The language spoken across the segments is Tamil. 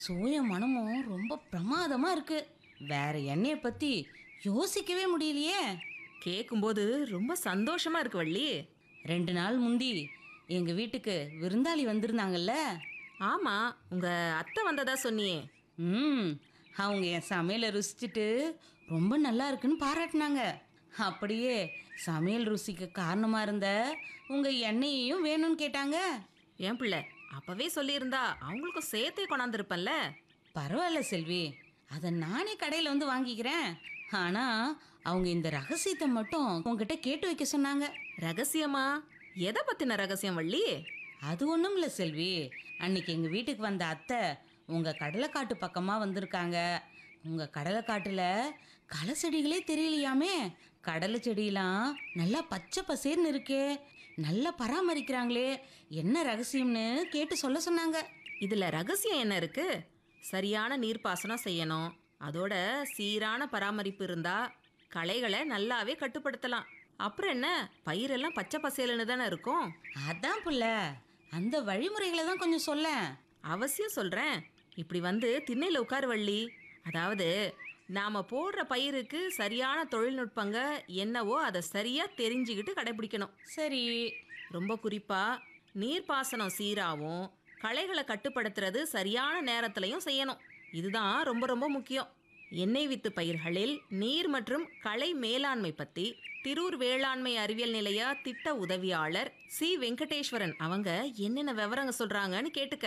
சோய மனமும் ரொம்ப பிரமாதமா இருக்கு வேற எண்ணெயை பத்தி யோசிக்கவே முடியலையே கேட்கும்போது ரொம்ப சந்தோஷமா இருக்கு வள்ளி ரெண்டு நாள் முந்தி எங்க வீட்டுக்கு விருந்தாளி வந்திருந்தாங்கல்ல ஆமா உங்க அத்தை வந்ததா சொன்னியே ம் அவங்க என் சமையலை ருசிச்சுட்டு ரொம்ப நல்லா இருக்குன்னு பாராட்டினாங்க அப்படியே சமையல் ருசிக்கு காரணமா இருந்த உங்க எண்ணெயையும் வேணும்னு கேட்டாங்க என் பிள்ளை அப்பவே சொல்லியிருந்தா அவங்களுக்கும் சேர்த்தே கொண்டாந்துருப்பேன்ல பரவாயில்ல செல்வி அதை நானே கடையில் வந்து வாங்கிக்கிறேன் ஆனா அவங்க இந்த ரகசியத்தை மட்டும் உங்ககிட்ட கேட்டு வைக்க சொன்னாங்க ரகசியமா எதை பத்தின ரகசியம் வள்ளி அது ஒன்றும் இல்லை செல்வி அன்னைக்கு எங்கள் வீட்டுக்கு வந்த அத்தை உங்கள் கடலைக்காட்டு பக்கமாக வந்திருக்காங்க உங்கள் கடலைக்காட்டில் களை செடிகளே தெரியலையாமே கடலை செடியெல்லாம் நல்லா பச்சை பசேர்னு இருக்கே நல்லா பராமரிக்கிறாங்களே என்ன ரகசியம்னு கேட்டு சொல்ல சொன்னாங்க இதுல ரகசியம் என்ன இருக்கு சரியான நீர்ப்பாசனம் செய்யணும் அதோட சீரான பராமரிப்பு இருந்தா களைகளை நல்லாவே கட்டுப்படுத்தலாம் அப்புறம் என்ன பயிரெல்லாம் பச்சை பசேலுன்னு தானே இருக்கும் அதான் புள்ள அந்த வழிமுறைகளை தான் கொஞ்சம் சொல்ல அவசியம் சொல்கிறேன் இப்படி வந்து திண்ணையில் உட்கார் வள்ளி அதாவது நாம் போடுற பயிருக்கு சரியான தொழில்நுட்பங்க என்னவோ அதை சரியாக தெரிஞ்சுக்கிட்டு கடைபிடிக்கணும் சரி ரொம்ப குறிப்பாக நீர்ப்பாசனம் சீராகவும் களைகளை கட்டுப்படுத்துறது சரியான நேரத்துலையும் செய்யணும் இதுதான் ரொம்ப ரொம்ப முக்கியம் எண்ணெய் வித்து பயிர்களில் நீர் மற்றும் களை மேலாண்மை பற்றி திரூர் வேளாண்மை அறிவியல் நிலைய திட்ட உதவியாளர் சி வெங்கடேஸ்வரன் அவங்க என்னென்ன விவரங்க சொல்றாங்கன்னு கேட்டுக்க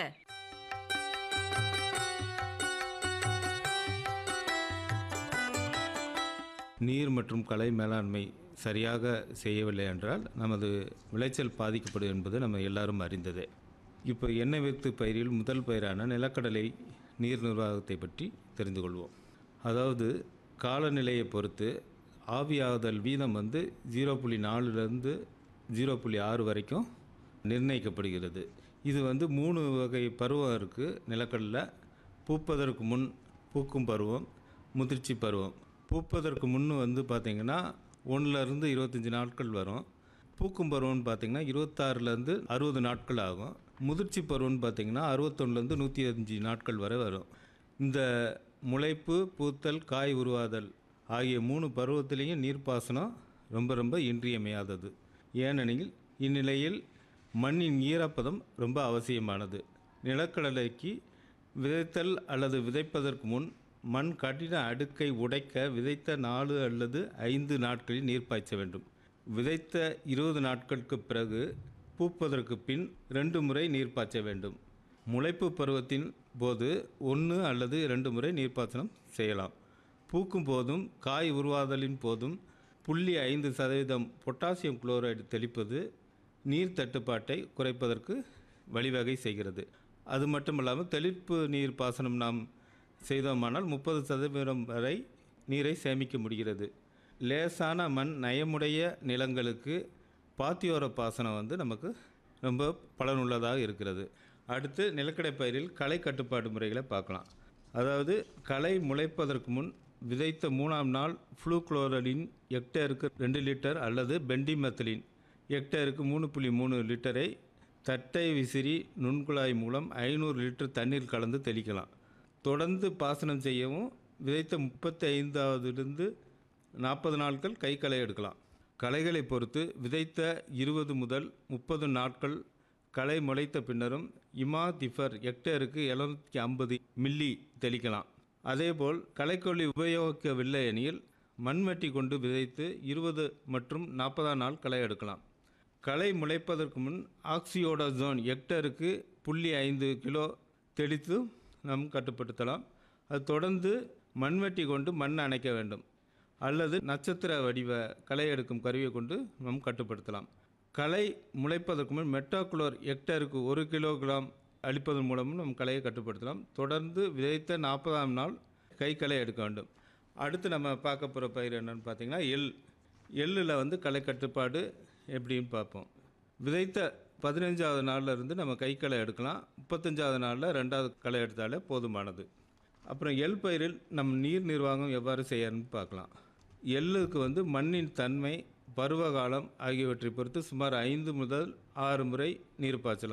நீர் மற்றும் கலை மேலாண்மை சரியாக செய்யவில்லை என்றால் நமது விளைச்சல் பாதிக்கப்படும் என்பது நம்ம எல்லாரும் அறிந்ததே இப்போ எண்ணெய் வித்து பயிரில் முதல் பயிரான நிலக்கடலை நீர் நிர்வாகத்தை பற்றி தெரிந்து கொள்வோம் அதாவது காலநிலையை பொறுத்து ஆவியாகுதல் வீதம் வந்து ஜீரோ புள்ளி நாலுலேருந்து ஜீரோ புள்ளி ஆறு வரைக்கும் நிர்ணயிக்கப்படுகிறது இது வந்து மூணு வகை பருவம் இருக்குது நிலக்கடலில் பூப்பதற்கு முன் பூக்கும் பருவம் முதிர்ச்சி பருவம் பூப்பதற்கு முன் வந்து பார்த்திங்கன்னா ஒன்றுலேருந்து இருபத்தஞ்சி நாட்கள் வரும் பூக்கும் பருவம்னு பார்த்திங்கன்னா இருபத்தாறுலேருந்து அறுபது நாட்கள் ஆகும் முதிர்ச்சி பருவம்னு பார்த்திங்கன்னா அறுபத்தொன்னுலேருந்து நூற்றி அஞ்சு நாட்கள் வரை வரும் இந்த முளைப்பு பூத்தல் காய் உருவாதல் ஆகிய மூணு பருவத்திலையும் நீர்ப்பாசனம் ரொம்ப ரொம்ப இன்றியமையாதது ஏனெனில் இந்நிலையில் மண்ணின் ஈரப்பதம் ரொம்ப அவசியமானது நிலக்கடலைக்கு விதைத்தல் அல்லது விதைப்பதற்கு முன் மண் கடின அடுக்கை உடைக்க விதைத்த நாலு அல்லது ஐந்து நாட்களில் நீர் பாய்ச்ச வேண்டும் விதைத்த இருபது நாட்களுக்கு பிறகு பூப்பதற்கு பின் ரெண்டு முறை நீர் பாய்ச்ச வேண்டும் முளைப்பு பருவத்தின் போது ஒன்று அல்லது இரண்டு முறை நீர்ப்பாசனம் செய்யலாம் பூக்கும் போதும் காய் உருவாதலின் போதும் புள்ளி ஐந்து சதவீதம் பொட்டாசியம் குளோரைடு தெளிப்பது நீர் தட்டுப்பாட்டை குறைப்பதற்கு வழிவகை செய்கிறது அது மட்டும் இல்லாமல் தெளிப்பு நீர் பாசனம் நாம் செய்தோமானால் முப்பது சதவீதம் வரை நீரை சேமிக்க முடிகிறது லேசான மண் நயமுடைய நிலங்களுக்கு பாத்தியோர பாசனம் வந்து நமக்கு ரொம்ப பலனுள்ளதாக இருக்கிறது அடுத்து நிலக்கடை பயிரில் களை கட்டுப்பாடு முறைகளை பார்க்கலாம் அதாவது களை முளைப்பதற்கு முன் விதைத்த மூணாம் நாள் ஃப்ளூக்ளோரலின் ஹெக்டேருக்கு ரெண்டு லிட்டர் அல்லது பெண்டிமெத்தலின் ஹெக்டேருக்கு மூணு புள்ளி மூணு லிட்டரை தட்டை விசிறி நுண்குழாய் மூலம் ஐநூறு லிட்டர் தண்ணீர் கலந்து தெளிக்கலாம் தொடர்ந்து பாசனம் செய்யவும் விதைத்த முப்பத்தி ஐந்தாவதிலிருந்து நாற்பது நாட்கள் கை களை எடுக்கலாம் களைகளை பொறுத்து விதைத்த இருபது முதல் முப்பது நாட்கள் களை முளைத்த பின்னரும் இமா திஃபர் ஹெக்டேருக்கு எழுநூற்றி ஐம்பது மில்லி தெளிக்கலாம் அதேபோல் களைக்கொல்லி உபயோகிக்கவில்லை எனில் மண்வெட்டி கொண்டு விதைத்து இருபது மற்றும் நாற்பதாம் நாள் களை எடுக்கலாம் களை முளைப்பதற்கு முன் ஆக்சியோடோசோன் ஹெக்டருக்கு புள்ளி ஐந்து கிலோ தெளித்து நாம் கட்டுப்படுத்தலாம் அது தொடர்ந்து மண்வெட்டி கொண்டு மண் அணைக்க வேண்டும் அல்லது நட்சத்திர வடிவ களை எடுக்கும் கருவியை கொண்டு நாம் கட்டுப்படுத்தலாம் களை முளைப்பதற்கு முன் மெட்டாகுளோர் ஹெக்டருக்கு ஒரு கிலோகிராம் அளிப்பதன் மூலமும் நம் களையை கட்டுப்படுத்தலாம் தொடர்ந்து விதைத்த நாற்பதாம் நாள் கை களை எடுக்க வேண்டும் அடுத்து நம்ம பார்க்க போகிற பயிர் என்னன்னு பார்த்தீங்கன்னா எள் எள்ளில் வந்து களை கட்டுப்பாடு எப்படின்னு பார்ப்போம் விதைத்த பதினஞ்சாவது நாள்ல இருந்து நம்ம கை களை எடுக்கலாம் முப்பத்தஞ்சாவது நாளில் ரெண்டாவது களை எடுத்தாலே போதுமானது அப்புறம் எள் பயிரில் நம் நீர் நிர்வாகம் எவ்வாறு செய்யணும்னு பார்க்கலாம் எள்ளுக்கு வந்து மண்ணின் தன்மை பருவகாலம் ஆகியவற்றை பொறுத்து சுமார் ஐந்து முதல் ஆறு முறை நீர் பாய்ச்சலாம்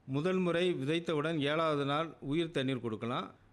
முதல் முறை விதைத்தவுடன் ஏழாவது நாள் உயிர் தண்ணீர் கொடுக்கலாம்